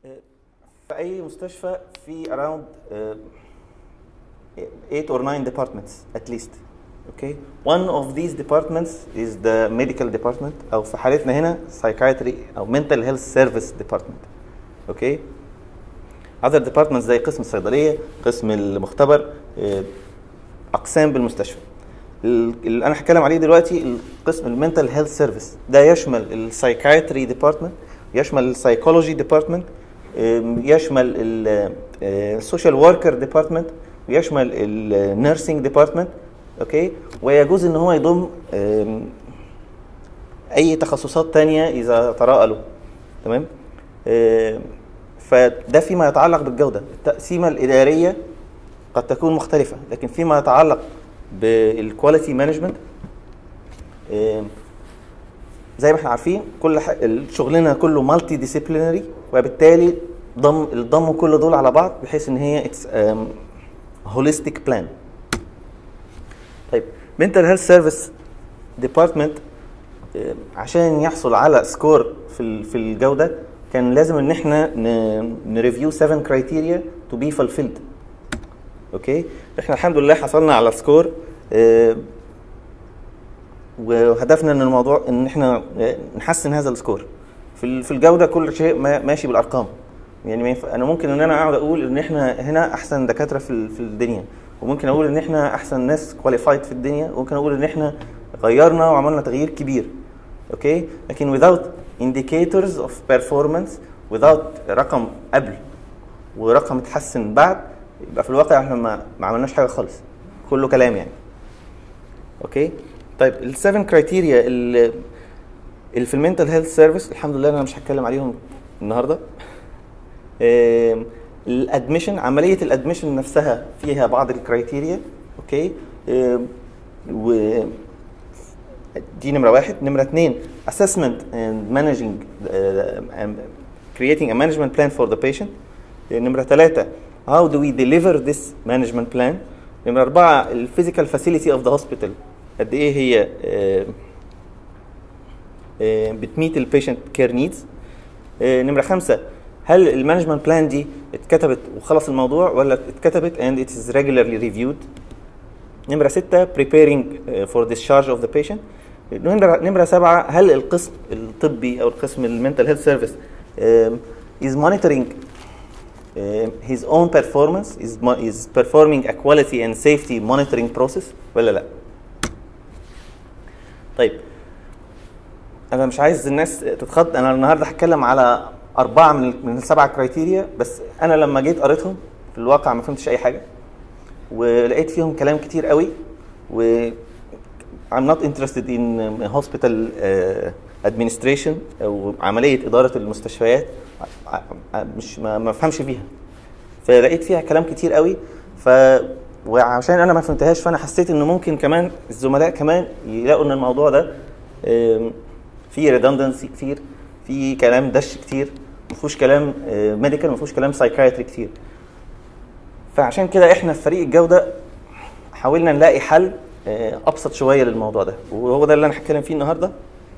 في اي مستشفى في around uh, 8 or 9 departments at least okay one of these departments is the medical department او في حالتنا هنا psychiatry او mental health service department okay other departments زي قسم الصيدليه قسم المختبر آه، اقسام بالمستشفى ال- اللي انا هتكلم عليه دلوقتي القسم المنتال هيلث سيرفيس ده يشمل السايكايتري ديبارتمنت يشمل السايكولوجي ديبارتمنت يشمل السوشيال وركر ديبارتمنت ويشمل النيرسينج ديبارتمنت اوكي ويجوز ان هو يضم آم، اي تخصصات تانية اذا تراءى له تمام آم، فده فيما يتعلق بالجوده التقسيمه الاداريه قد تكون مختلفه لكن فيما يتعلق بالكواليتي مانجمنت زي ما احنا عارفين كل ح... شغلنا كله مالتي ديسيبلينري وبالتالي ضم الضم كل دول على بعض بحيث ان هي اتس هوليستيك بلان طيب منتال هيلث سيرفيس ديبارتمنت عشان يحصل على سكور في ال- في الجوده كان لازم ان احنا نريفيو 7 كرايتيريا تو بي فولفيلد اوكي احنا الحمد لله حصلنا على سكور آه، وهدفنا ان الموضوع ان احنا آه، نحسن هذا السكور في ال- في الجوده كل شيء ما- ماشي بالارقام يعني ما ينفع- انا ممكن ان انا اقعد اقول ان احنا هنا احسن دكاتره في ال- في الدنيا وممكن اقول ان احنا احسن ناس كواليفايد في الدنيا وممكن اقول ان احنا غيرنا وعملنا تغيير كبير اوكي لكن without indicators of performance without رقم قبل ورقم اتحسن بعد يبقى في الواقع احنا ما, ما عملناش حاجه خالص كله كلام يعني اوكي طيب السفن كرايتيريا اللي اللي في المنتال هيلث سيرفيس الحمد لله انا مش هتكلم عليهم النهارده الادميشن عمليه الادميشن نفسها فيها بعض الكرايتيريا اوكي آم، و دي نمره واحد نمره اثنين assessment and managing uh, um, creating a management plan for the patient نمره ثلاثه how do we deliver this management plan نمره اربعه الفيزيكال فاسيلتي اوف ذا هوسبيتال قد ايه هي آه، آه، بتميت البيشنت كير نيدز نمره خمسه هل المانجمنت بلان دي اتكتبت وخلص الموضوع ولا اتكتبت and it is regularly reviewed نمرة ستة preparing uh, for discharge of the patient نمرة نمرة سبعة هل القسم الطبي أو القسم المنتال هيلث سيرفيس is monitoring uh, his own performance is, mo- is performing a quality and safety monitoring process ولا لا طيب انا مش عايز الناس تتخض انا النهارده هتكلم على اربعه من ال- من السبعه كرايتيريا بس انا لما جيت قريتهم في الواقع ما فهمتش اي حاجه ولقيت فيهم كلام كتير قوي و I'm not interested in um, hospital uh, administration او عمليه اداره المستشفيات ع- ع- مش ما ما بفهمش فيها فلقيت فيها كلام كتير قوي ف وعشان انا ما فهمتهاش فانا حسيت ان ممكن كمان الزملاء كمان يلاقوا ان الموضوع ده آم، فيه ريدندنسي كتير فيه كلام دش كتير ما فيهوش كلام ميديكال ما فيهوش كلام سايكايتري كتير فعشان كده احنا في فريق الجوده حاولنا نلاقي حل آه، ابسط شويه للموضوع ده وهو ده اللي انا هتكلم فيه النهارده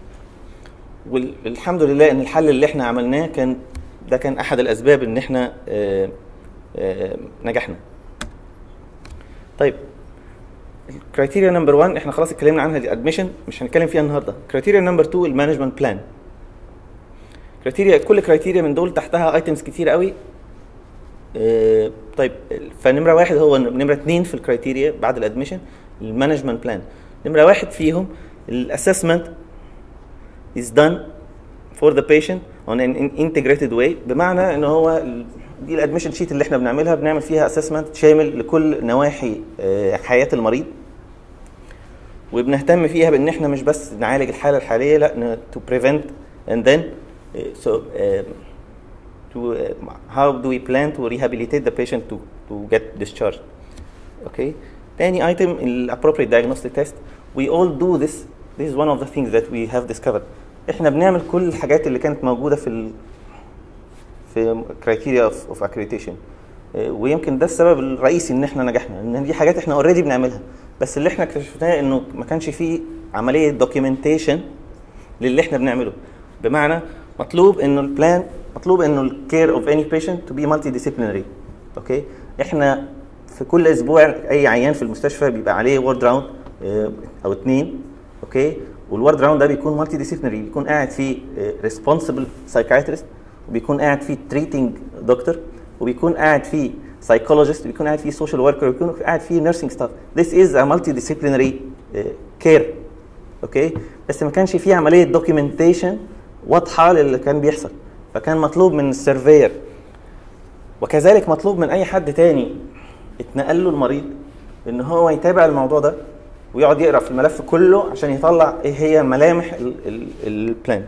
والحمد لله ان الحل اللي احنا عملناه كان ده كان احد الاسباب ان احنا آه، آه، نجحنا طيب الكرايتيريا نمبر 1 احنا خلاص اتكلمنا عنها دي ادميشن مش هنتكلم فيها النهارده كرايتيريا نمبر 2 المانجمنت بلان كرايتيريا كل كرايتيريا من دول تحتها ايتمز كتير قوي آه، طيب فنمره واحد هو نمره اثنين في الكرايتيريا بعد الادميشن المانجمنت بلان نمره واحد فيهم الاسسمنت is done for the patient on an integrated way بمعنى ان هو ال- دي الادميشن شيت اللي احنا بنعملها بنعمل فيها اسسمنت شامل لكل نواحي آه، حياه المريض وبنهتم فيها بان احنا مش بس نعالج الحاله الحاليه لا ن- to prevent and then uh, so um, to uh, how do we plan to rehabilitate the patient to to get discharged okay تاني item ال appropriate diagnostic test we all do this this is one of the things that we have discovered احنا بنعمل كل الحاجات اللي كانت موجوده في ال في criteria of, of accreditation آه، ويمكن ده السبب الرئيسي ان احنا نجحنا ان دي حاجات احنا اوريدي بنعملها بس اللي احنا اكتشفناه انه ما كانش فيه عمليه دوكيومنتيشن للي احنا بنعمله بمعنى مطلوب انه البلان مطلوب انه الكير اوف اني بيشنت تو بي مالتي ديسيبلينري اوكي احنا في كل اسبوع اي عيان في المستشفى بيبقى عليه وورد راوند او اثنين اوكي والورد راوند ده بيكون مالتي ديسيبلينري بيكون قاعد فيه ريسبونسبل سايكايترست وبيكون قاعد فيه تريتنج دكتور وبيكون قاعد فيه سايكولوجيست بيكون قاعد فيه سوشيال وركر بيكون قاعد فيه نيرسينج ستاف ذيس از ا مالتي ديسيبلينري كير اوكي بس ما كانش فيه عمليه دوكيومنتيشن واضحه للي كان بيحصل فكان مطلوب من السيرفير وكذلك مطلوب من اي حد تاني اتنقل له المريض ان هو يتابع الموضوع ده ويقعد يقرا في الملف كله عشان يطلع ايه هي ملامح البلان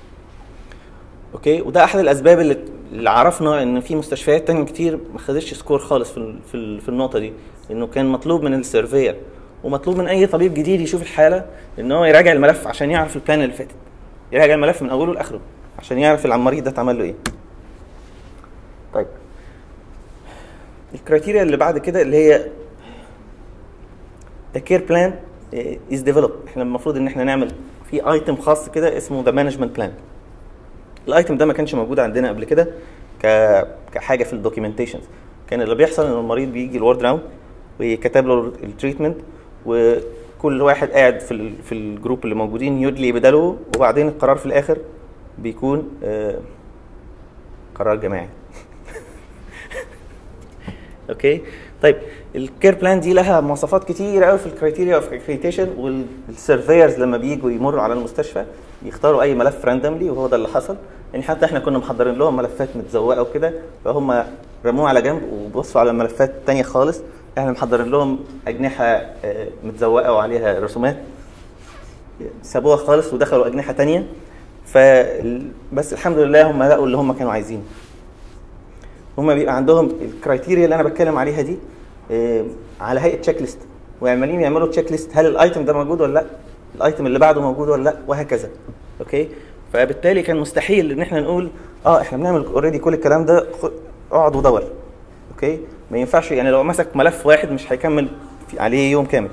اوكي وده احد الاسباب اللي اللي عرفنا ان في مستشفيات تانية كتير ما خدتش سكور خالص في في, في النقطه دي انه كان مطلوب من السيرفير ومطلوب من اي طبيب جديد يشوف الحاله ان هو يراجع الملف عشان يعرف البلان اللي فاتت يراجع الملف من اوله لاخره عشان يعرف المريض ده اتعمل له ايه طيب الكرايتيريا اللي بعد كده اللي هي the care plan is developed احنا المفروض ان احنا نعمل في ايتم خاص كده اسمه the management plan الايتم ده ما كانش موجود عندنا قبل كده ك... كحاجه في الدوكيومنتيشنز كان اللي بيحصل ان المريض بيجي الورد راوند ويكتب له التريتمنت وكل واحد قاعد في ال... في الجروب اللي موجودين يدلي بداله وبعدين القرار في الاخر بيكون آه قرار جماعي اوكي طيب الكير بلان دي لها مواصفات كتير قوي في الكرايتيريا اوف اكريديتيشن والسيرفيرز لما بييجوا يمروا على المستشفى يختاروا اي ملف راندملي وهو ده اللي حصل يعني حتى احنا كنا محضرين لهم ملفات متزوقه وكده فهم رموها على جنب وبصوا على ملفات تانية خالص احنا محضرين لهم اجنحه متزوقه وعليها رسومات سابوها خالص ودخلوا اجنحه تانية ف بس الحمد لله هم لقوا اللي هم كانوا عايزينه هم بيبقى عندهم الكرايتيريا اللي انا بتكلم عليها دي على هيئه تشيك ليست وعمالين يعملوا تشيك ليست هل الايتم ده موجود ولا لا الايتم اللي بعده موجود ولا لا وهكذا اوكي فبالتالي كان مستحيل ان احنا نقول اه احنا بنعمل اوريدي كل الكلام ده اقعد ودور اوكي ما ينفعش يعني لو مسك ملف واحد مش هيكمل عليه يوم كامل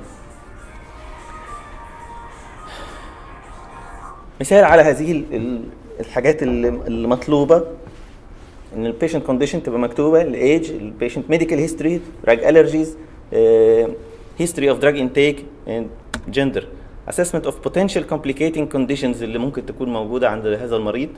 مثال على هذه الحاجات اللي مطلوبه ان البيشنت كونديشن تبقى مكتوبه الايج البيشنت ميديكال هيستوري دراج الرجيز هيستوري اوف دراج انتيك اند جندر assessment of potential complicating conditions اللي ممكن تكون موجودة عند هذا المريض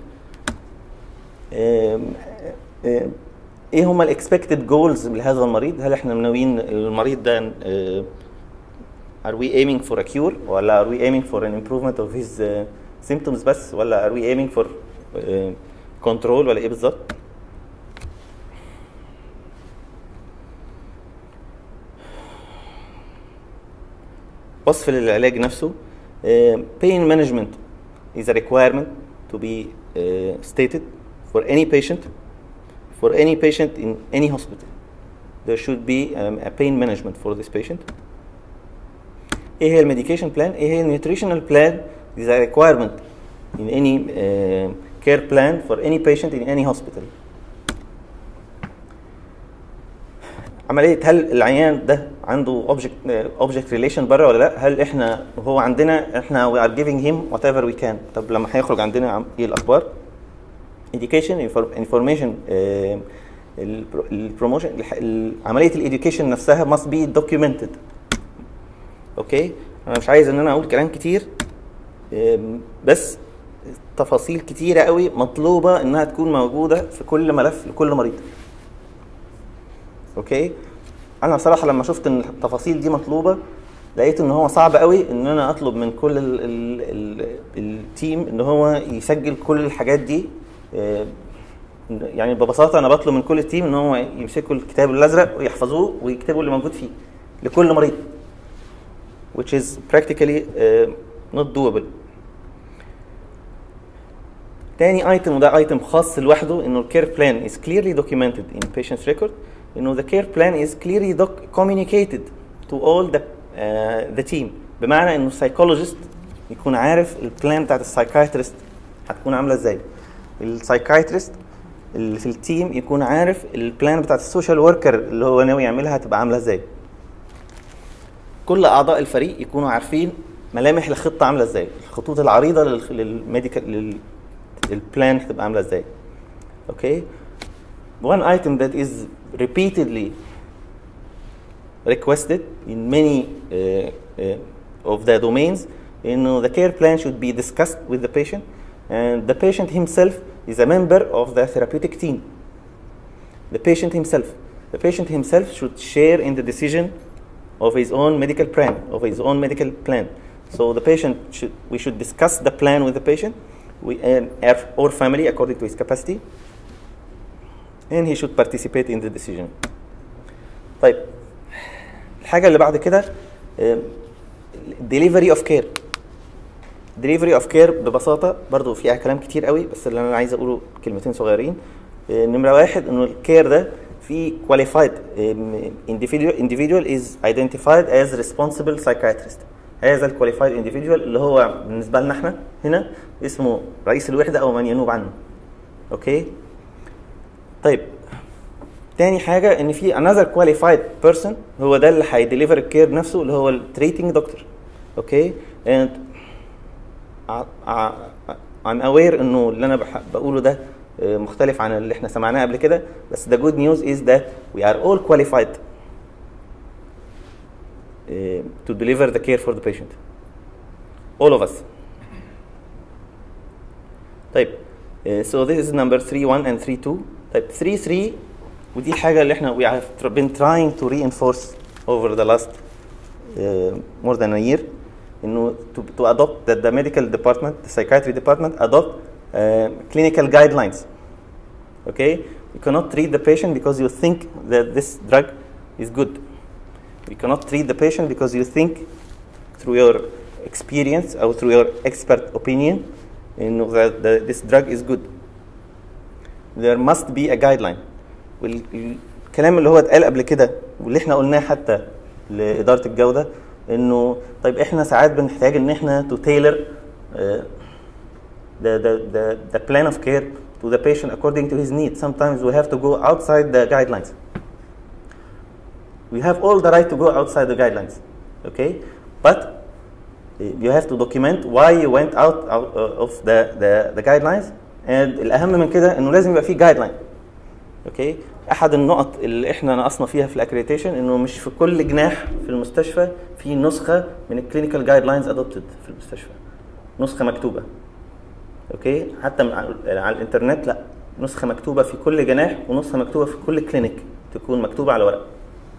ايه هما الاكسبكتد جولز لهذا المريض هل احنا ناويين المريض ده are we aiming for a cure ولا are we aiming for an improvement of his uh, symptoms بس ولا are we aiming for uh, control ولا ايه بالظبط وصف للعلاج نفسه uh, pain management is a requirement to be uh, stated for any patient for any patient in any hospital there should be um, a pain management for this patient ايه هي الميديكيشن بلان ايه هي النيوتريشنال بلان is a requirement in any uh, care plan for any patient in any hospital عمليه هل العيان ده عنده اوبجكت اوبجكت ريليشن بره ولا لا هل احنا هو عندنا احنا وي ار جيفينج هيم وات ايفر وي كان طب لما هيخرج عندنا ايه الاخبار education information البروموشن عمليه الاديوكيشن نفسها must be documented اوكي انا مش عايز ان انا اقول كلام كتير بس تفاصيل كتيره قوي مطلوبه انها تكون موجوده في كل ملف لكل مريض اوكي انا بصراحه لما شفت ان التفاصيل دي مطلوبه لقيت ان هو صعب قوي ان انا اطلب من كل ال ال ال التيم ان هو يسجل كل الحاجات دي يعني ببساطه انا بطلب من كل التيم ان هو يمسكوا الكتاب الازرق ويحفظوه ويكتبوا اللي موجود فيه لكل مريض which is practically uh, not doable تاني ايتم وده ايتم خاص لوحده انه الكير بلان is clearly documented in patient's record انه the care plan is clearly doc- communicated to all the uh, the team بمعنى انه السايكولوجيست يكون عارف البلان بتاعت السايكايترست هتكون عامله ازاي السايكايترست اللي في التيم يكون عارف البلان بتاعت السوشيال وركر اللي هو ناوي يعملها هتبقى عامله ازاي كل اعضاء الفريق يكونوا عارفين ملامح الخطه عامله ازاي الخطوط العريضه للميديكال للبلان هتبقى عامله ازاي Okay, one item that is repeatedly requested in many uh, uh, of the domains, you know, the care plan should be discussed with the patient, and the patient himself is a member of the therapeutic team. The patient himself, the patient himself should share in the decision of his own medical plan, of his own medical plan. So the patient should, we should discuss the plan with the patient, we, and our- or family according to his capacity, and he should participate in the decision. طيب الحاجة اللي بعد كده آم، delivery of care delivery of care ببساطة برضو فيها كلام كتير قوي بس اللي أنا عايز أقوله كلمتين صغيرين آه، نمرة واحد إنه الكير ده في qualified آم، individual individual is identified as responsible psychiatrist هذا ال qualified individual اللي هو بالنسبة لنا احنا هنا اسمه رئيس الوحدة أو من ينوب عنه أوكي طيب تاني حاجة إن في another qualified person هو ده اللي هيديليفر الكير نفسه اللي هو التريتنج دكتور اوكي and ع- ع- I'm aware إنه اللي أنا بح- بقوله ده آه، مختلف عن اللي احنا سمعناه قبل كده بس the good news is that we are all qualified uh, to deliver the care for the patient all of us طيب uh, so this is number 3.1 and 3.2 طيب 3.3 ودي الحاجة اللي احنا we have tr- been trying to reinforce over the last uh, more than a year انه to, to adopt that the medical department the psychiatry department adopt uh, clinical guidelines okay you cannot treat the patient because you think that this drug is good you cannot treat the patient because you think through your experience or through your expert opinion you know that the, this drug is good there must be a guideline والكلام اللي هو اتقال قبل كده واللي احنا قلناه حتى لاداره الجوده انه طيب احنا ساعات بنحتاج ان احنا to tailor uh, the, the, the, the plan of care to the patient according to his needs. Sometimes we have to go outside the guidelines. We have all the right to go outside the guidelines, okay? But uh, you have to document why you went out, out uh, of the, the, the guidelines and الأهم من كده إنه لازم يبقى فيه guideline. اوكي احد النقط اللي احنا نقصنا فيها في الاكريتيشن انه مش في كل جناح في المستشفى في نسخه من الكلينيكال جايد لاينز ادوبتد في المستشفى نسخه مكتوبه اوكي حتى من على على الانترنت لا نسخه مكتوبه في كل جناح ونسخه مكتوبه في كل كلينيك تكون مكتوبه على ورق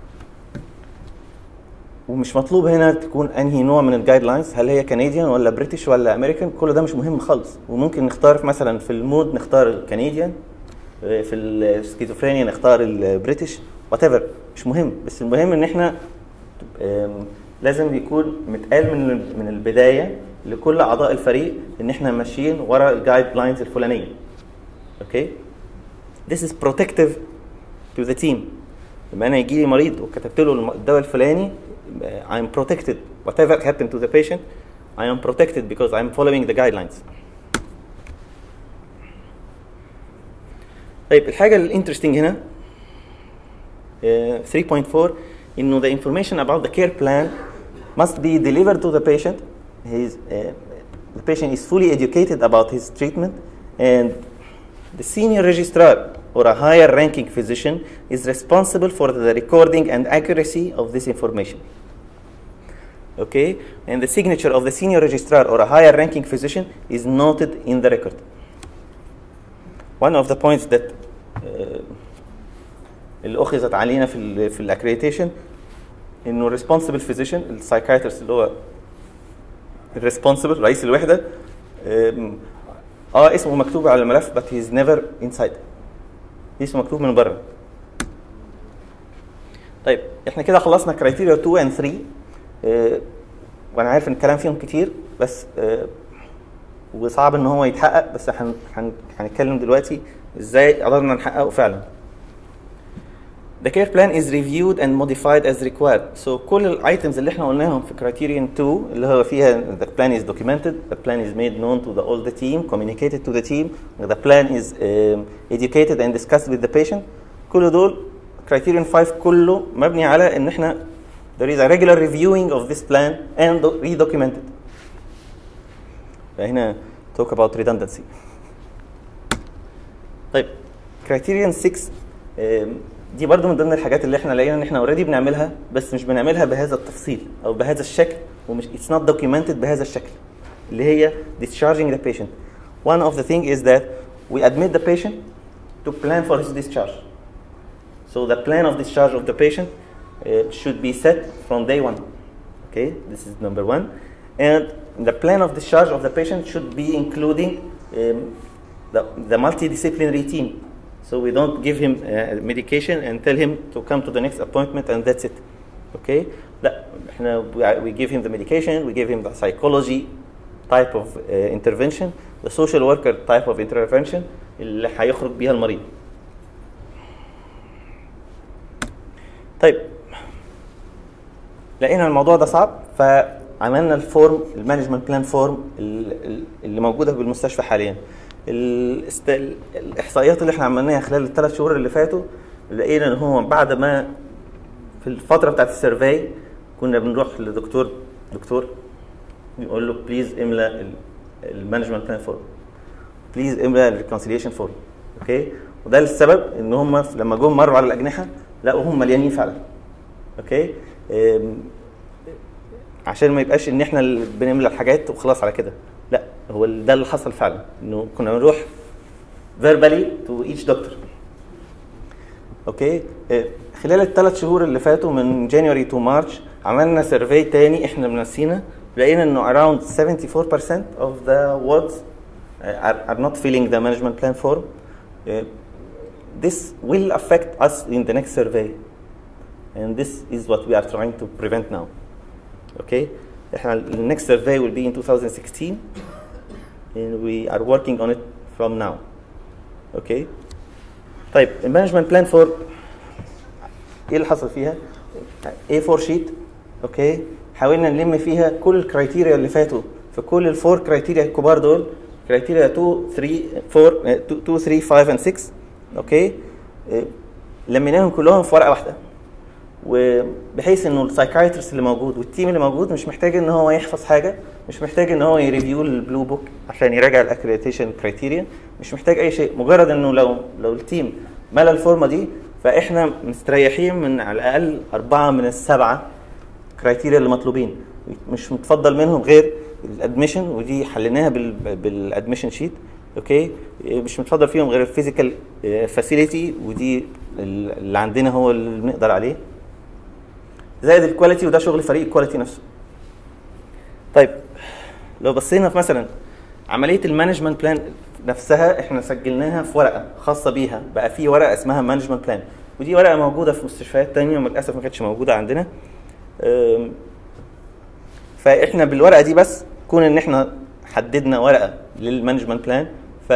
ومش مطلوب هنا تكون انهي نوع من الجايد لاينز هل هي كنديان ولا بريتش ولا امريكان كل ده مش مهم خالص وممكن نختار مثلا في المود نختار الكنديان في السكيزوفرينيا نختار البريتش وات مش مهم بس المهم ان احنا آم، لازم يكون متقال من من البدايه لكل اعضاء الفريق ان احنا ماشيين ورا الجايد لاينز الفلانيه اوكي this is protective to the team لما انا يجي لي مريض وكتبت له الم- الدواء الفلاني آه، I'm protected whatever happened to the patient I am protected because I'm following the guidelines طيب الحاجة الانترستنج هنا آه، 3.4 انه the information about the care plan must be delivered to the patient. His, uh, the patient is fully educated about his treatment and the senior registrar or a higher ranking physician is responsible for the recording and accuracy of this information. Okay? And the signature of the senior registrar or a higher ranking physician is noted in the record. One of the points that uh, اللي اخذت علينا في ال في الاكريديشن انه responsible physician السايكايترست اللي هو الريسبونسبل رئيس الوحده آم، اه اسمه مكتوب على الملف but he is never inside اسمه مكتوب من بره طيب احنا كده خلصنا كرايتيريا 2 and 3 آه، وانا عارف ان الكلام فيهم كتير بس آه، وصعب ان هو يتحقق بس هن- هن- هنتكلم دلوقتي ازاي قدرنا نحققه فعلا The care plan is reviewed and modified as required. So كل الايتمز اللي احنا قلناهم في criterion 2 اللي هو فيها the plan is documented, the plan is made known to the all the team, communicated to the team, the plan is um, educated and discussed with the patient. كل دول criterion 5 كله مبني على ان احنا there is a regular reviewing of this plan and redocumented. فهنا talk about redundancy. طيب الكرايتيريان 6 آم، دي برضو من ضمن الحاجات اللي احنا لقينا ان احنا اوريدي بنعملها بس مش بنعملها بهذا التفصيل او بهذا الشكل ومش it's not documented بهذا الشكل اللي هي discharging the patient one of the thing is that we admit the patient to plan for his discharge so the plan of discharge of the patient uh, should be set from day one okay this is number one and the plan of discharge of the patient should be including um, the, the multidisciplinary team so we don't give him uh, medication and tell him to come to the next appointment and that's it okay لا احنا we- we give him the medication we give him the psychology type of uh, intervention the social worker type of intervention اللي هيخرج بيها المريض طيب لقينا الموضوع ده صعب فعملنا الفورم المانجمنت بلان فورم اللي موجوده بالمستشفى حاليا الاست... الاحصائيات اللي احنا عملناها خلال الثلاث شهور اللي فاتوا لقينا ان هو بعد ما في الفتره بتاعت السيرفي كنا بنروح لدكتور دكتور يقول له بليز املا المانجمنت بلان فورم بليز املا الريكونسيليشن فورم اوكي وده السبب ان هم لما جم مروا على الاجنحه لقوا هم مليانين فعلا اوكي أم، عشان ما يبقاش ان احنا اللي بنملى الحاجات وخلاص على كده لا هو ال- ده اللي حصل فعلا انه كنا بنروح verbally to each doctor اوكي آه، خلال الثلاث شهور اللي فاتوا من جانيوري تو مارش عملنا سيرفي تاني احنا بنفسينا لقينا انه around 74% of the wards uh, are, are not filling the management plan form Uh, this will affect us in the next survey and this is what we are trying to prevent now okay احنا the next survey will be in 2016 and we are working on it from now okay طيب المانجمنت بلان فور ايه اللي حصل فيها A4 شيت اوكي حاولنا نلم فيها كل الكرايتيريا اللي فاتوا في كل الفور كرايتيريا الكبار دول كرايتيريا 2 3 4 2 3 5 and 6 اوكي آه، لميناهم كلهم في ورقه واحده وبحيث انه السايكايترست اللي موجود والتيم اللي موجود مش محتاج ان هو يحفظ حاجه مش محتاج ان هو يريفيو البلو بوك عشان يراجع الاكريديشن كرايتيريا مش محتاج اي شيء مجرد انه لو لو التيم ملى الفورمه دي فاحنا مستريحين من على الاقل اربعه من السبعه كرايتيريا اللي مطلوبين مش متفضل منهم غير الادميشن ودي حليناها بالادميشن شيت اوكي مش متفضل فيهم غير الفيزيكال فاسيليتي ودي اللي عندنا هو اللي بنقدر عليه زائد الكواليتي وده شغل فريق الكواليتي نفسه طيب لو بصينا في مثلا عمليه المانجمنت بلان نفسها احنا سجلناها في ورقه خاصه بيها بقى في ورقه اسمها مانجمنت بلان ودي ورقه موجوده في مستشفيات تانية وللاسف ما كانتش موجوده عندنا أم، فاحنا بالورقه دي بس كون ان احنا حددنا ورقه للمانجمنت بلان ف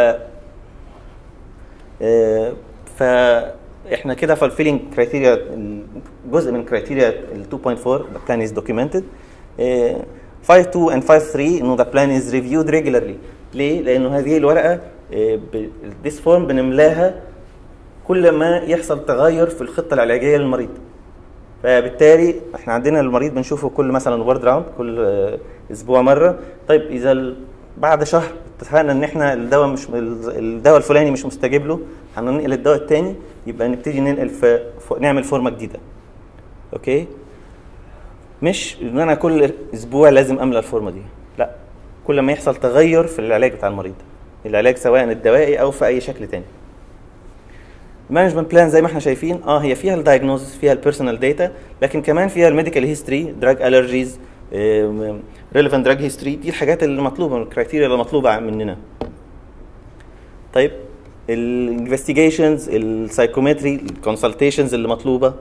آه، فاحنا كده فالفيلينج كرايتيريا جزء من كرايتيريا ال 2.4 the plan is documented آه، 5.2 and 5.3 انه the plan is reviewed regularly ليه؟ لانه هذه الورقه this form بنملاها كل ما يحصل تغير في الخطه العلاجيه للمريض فبالتالي احنا عندنا المريض بنشوفه كل مثلا وورد راوند كل آه، اسبوع مره طيب اذا ال- بعد شهر اتفقنا ان احنا الدواء مش الدواء الفلاني مش مستجيب له هننقل الدواء التاني يبقى نبتدي ننقل في في- نعمل فورمه جديده اوكي مش ان انا كل اسبوع لازم املى الفورمه دي لا كل ما يحصل تغير في العلاج بتاع المريض العلاج سواء الدوائي او في اي شكل تاني المانجمنت بلان زي ما احنا شايفين اه هي فيها الدايجنوزس فيها البيرسونال داتا لكن كمان فيها الميديكال هيستوري دراج الرجيز ريليفنت دراج هيستوري دي الحاجات اللي مطلوبه من الكرايتيريا اللي مطلوبه مننا طيب الانفستيجيشنز السايكومتري الكونسلتيشنز اللي مطلوبه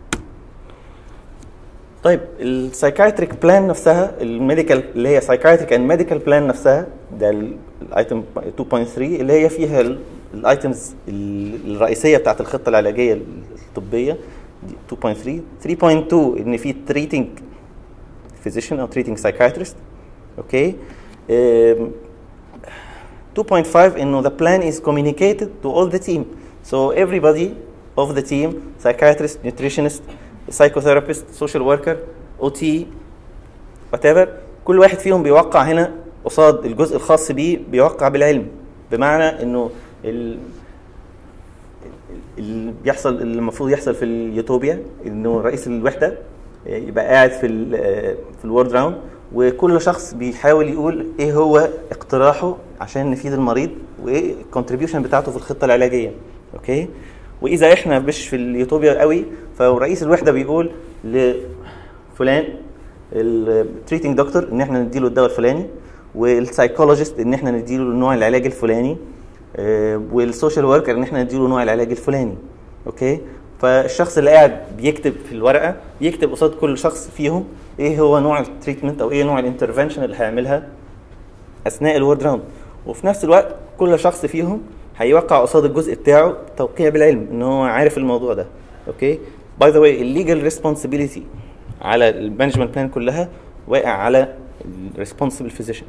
طيب السايكايتريك بلان نفسها الميديكال اللي هي سايكايتريك اند ميديكال بلان نفسها ده الايتم 2.3 اللي هي فيها الايتمز الرئيسيه بتاعت الخطه العلاجيه الطبيه دي 2.3 3.2 ان في تريتنج physician او treating psychiatrist اوكي um, 2.5 انه the plan is communicated to all the team so everybody of the team psychiatrist nutritionist psychotherapist social worker OT whatever كل واحد فيهم بيوقع هنا قصاد الجزء الخاص بيه بيوقع بالعلم بمعنى انه ال اللي بيحصل اللي المفروض يحصل في اليوتوبيا انه رئيس الوحده يبقى قاعد في ال في الورد راوند وكل شخص بيحاول يقول ايه هو اقتراحه عشان نفيد المريض وايه الكونتريبيوشن بتاعته في الخطه العلاجيه اوكي واذا احنا مش في اليوتوبيا قوي فرئيس الوحده بيقول لفلان التريتنج دكتور ان احنا نديله الدواء الفلاني والسايكولوجيست ان احنا نديله نوع العلاج الفلاني آه، والسوشيال وركر ان احنا نديله نوع العلاج الفلاني اوكي فالشخص اللي قاعد بيكتب في الورقه بيكتب قصاد كل شخص فيهم ايه هو نوع التريتمنت او ايه نوع الانترفنشن اللي هيعملها اثناء الورد راوند وفي نفس الوقت كل شخص فيهم هيوقع قصاد الجزء بتاعه توقيع بالعلم ان هو عارف الموضوع ده اوكي باي ذا واي الليجل ريسبونسبيلتي على المانجمنت بلان كلها واقع على الريسبونسبل فيزيشن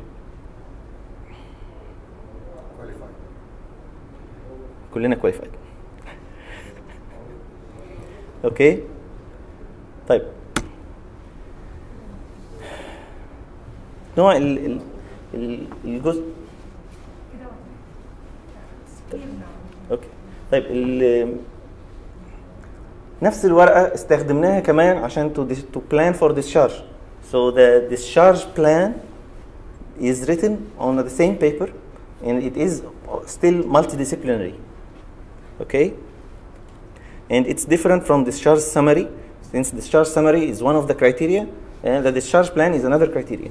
كلنا كواليفايد اوكي طيب نوع ال ال ال- الجزء اوكي طيب ال نفس الورقه استخدمناها كمان عشان to, dis- to plan for discharge so the discharge plan is written on the same paper and it is still multidisciplinary okay and it's different from discharge summary since discharge summary is one of the criteria and the discharge plan is another criteria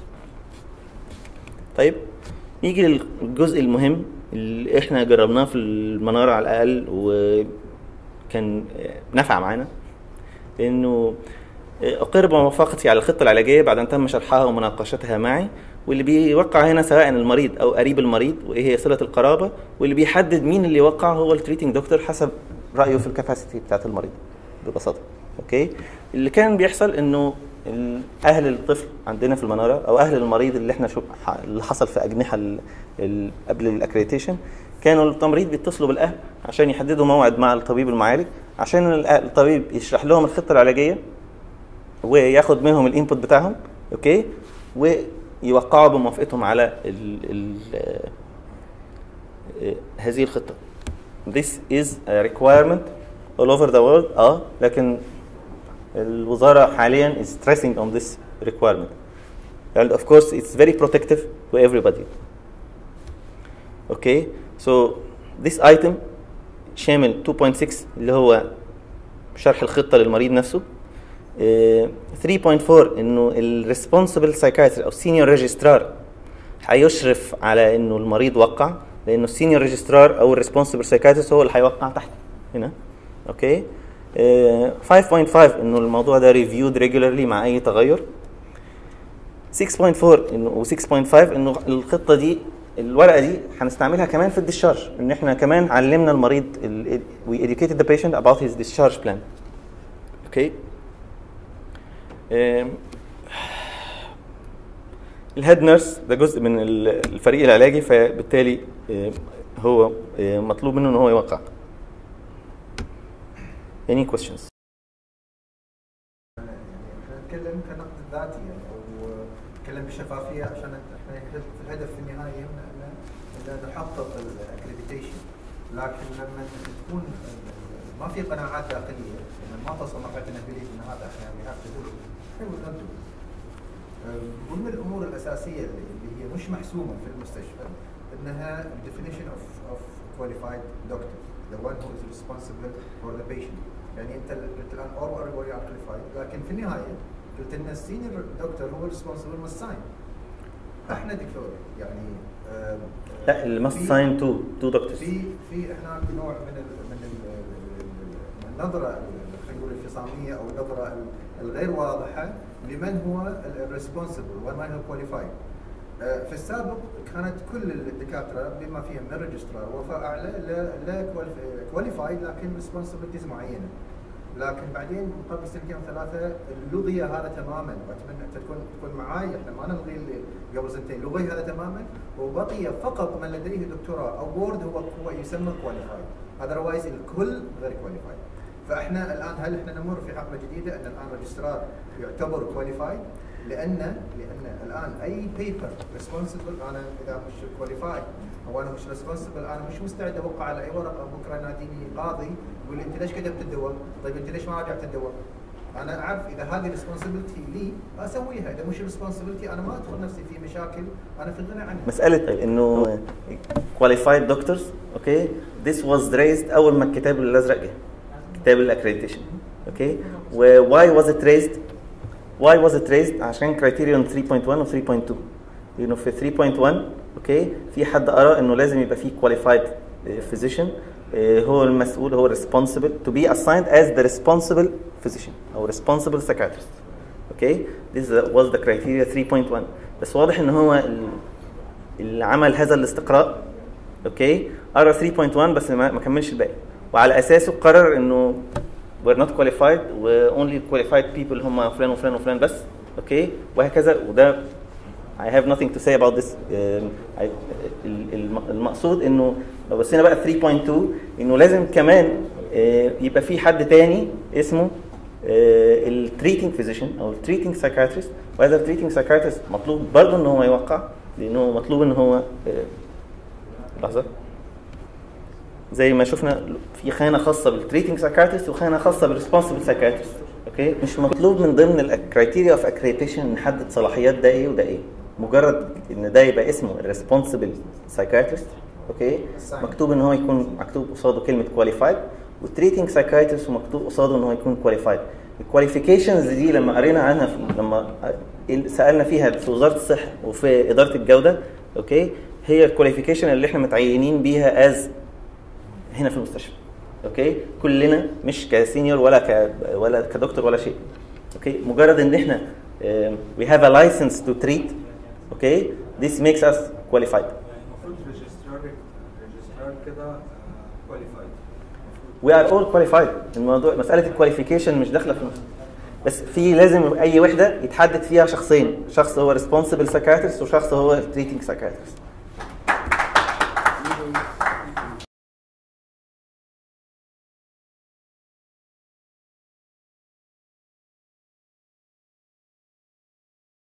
طيب نيجي للجزء المهم اللي احنا جربناه في المناره على الاقل وكان نفع معانا انه اقر بموافقتي على الخطه العلاجيه بعد ان تم شرحها ومناقشتها معي واللي بيوقع هنا سواء المريض او قريب المريض وايه هي صله القرابه واللي بيحدد مين اللي يوقع هو التريتنج دكتور حسب رايه في الكاباسيتي بتاعت المريض ببساطه اوكي اللي كان بيحصل انه ال- اهل الطفل عندنا في المناره او اهل المريض اللي احنا شو ح- اللي حصل في اجنحه ال- ال- قبل الاكريتيشن كانوا التمريض بيتصلوا بالاهل عشان يحددوا موعد مع الطبيب المعالج عشان الأ- الطبيب يشرح لهم الخطه العلاجيه وياخد منهم الانبوت بتاعهم اوكي ويوقعوا بموافقتهم على ال ال آه، هذه الخطه This is a requirement all over the world اه لكن الوزاره حاليا is stressing on this requirement and of course it's very protective to everybody okay so this item شامل 2.6 اللي هو شرح الخطه للمريض نفسه آه، 3.4 انه الريسبونسبل سايكايتري او سينيور ريجسترار هيشرف على انه المريض وقع لانه السينيور ريجسترار او الريسبونسبل سايكايترست هو اللي هيوقع تحت هنا اوكي آه، 5.5 انه الموضوع ده ريفيود ريجولارلي مع اي تغير 6.4 انه و 6.5 انه الخطه دي الورقه دي هنستعملها كمان في الديscharge ان احنا كمان علمنا المريض ال- we educated the patient about his discharge plan اوكي آم، الهيد نيرس ده جزء من ال- الفريق العلاجي فبالتالي آم، هو آم، مطلوب منه ان هو يوقع any questions يعني احنا نتكلم كنقد ذاتي يعني او نتكلم بشفافيه عشان احنا الهدف في النهايه ان ان إن نحقق الاكريديتيشن لكن لما تكون ما في قناعات داخليه لما ما تصل مرحله بليف ان هذا احنا we have to do it, we will not do it. أم، من الامور الاساسيه اللي اللي هي مش محسومه في المستشفى انها definition of of qualified doctor the one who is responsible for the patient يعني انت ال- قلت الان all are very qualified لكن في النهايه قلت ان السينيور دكتور هو responsible must sign احنا دكتور يعني أم، لا اللي must في- sign two two doctors في في هناك نوع من ال من ال من النظره ال- خلينا نقول الانفصاميه او النظره ال- الغير واضحه لمن هو الريسبونسبل ومن هو كواليفايد. في السابق كانت كل الدكاتره بما فيهم من الريجسترار وفاء اعلى لا كواليفايد لكن ريسبونسبيلتيز معينه. لكن بعدين من قبل سنتين او ثلاثه لغي هذا تماما واتمنى انت تكون تكون معاي احنا ما نلغي اللي قبل سنتين لغي هذا تماما وبقي فقط من لديه دكتوراه او بورد هو هو يسمى كواليفايد اذروايز الكل غير كواليفايد فاحنا الان هل احنا نمر في حقبه جديده ان الان ريجسترار يعتبر كواليفايد لان لان الان اي بيبر ريسبونسبل انا اذا مش كواليفايد او انا مش ريسبونسبل انا مش مستعد اوقع على اي ورقه بكره يناديني قاضي يقول لي انت ليش كتبت الدواء؟ طيب انت ليش ما راجعت الدواء؟ انا اعرف اذا هذه ريسبونسبيلتي لي اسويها اذا مش ريسبونسبيلتي انا ما ادخل نفسي في مشاكل انا في الغنى عنها مساله طيب انه qualified doctors اوكي this was raised اول ما الكتاب الازرق جه كتاب الاكريديتيشن اوكي و why was it raised why was it raised عشان criterion 3.1 و 3.2 لانه في 3.1 اوكي في حد ارى انه لازم يبقى في qualified uh, physician uh, هو المسؤول هو responsible to be assigned as the responsible physician او responsible psychiatrist اوكي this was the criteria 3.1 بس واضح ان هو ال- اللي عمل هذا الاستقراء اوكي قرا 3.1 بس ما ما كملش الباقي وعلى اساسه قرر انه we're not qualified و only qualified people هم فلان وفلان وفلان بس اوكي وهكذا وده I have nothing to say about this um, I, ال- الم- المقصود انه لو بصينا بقى 3.2 انه لازم كمان آه، يبقى في حد تاني اسمه التريتنج فيزيشن او التريتنج سايكاتريست وهذا التريتنج سايكاتريست مطلوب برضه ان هو يوقع لانه مطلوب ان هو آه، لحظه زي ما شفنا في خانه خاصه بالتريتنج سايكاتريست وخانه خاصه بالريسبونسبل سايكاتريست اوكي مش مطلوب من ضمن الكرايتيريا اوف اكريتيشن نحدد صلاحيات ده ايه وده ايه مجرد ان ده يبقى اسمه الريسبونسبل سايكاتريست اوكي مكتوب ان هو يكون مكتوب قصاده كلمه كواليفايد والتريتنج سايكاتريست ومكتوب قصاده ان هو يكون كواليفايد الكواليفيكيشنز دي لما قرينا عنها في لما سالنا فيها في وزاره الصحه وفي اداره الجوده اوكي هي الكواليفيكيشن اللي احنا متعينين بيها از هنا في المستشفى اوكي كلنا مش كسينيور ولا ك ولا كدكتور ولا شيء اوكي مجرد ان احنا we have a license to treat اوكي this makes us qualified المفروض ريجسترار ريجسترار كده كواليفايد we are all qualified الموضوع مساله الكواليفيكيشن مش داخله في بس في لازم اي وحده يتحدد فيها شخصين شخص هو responsible psychiatrist وشخص هو treating psychiatrist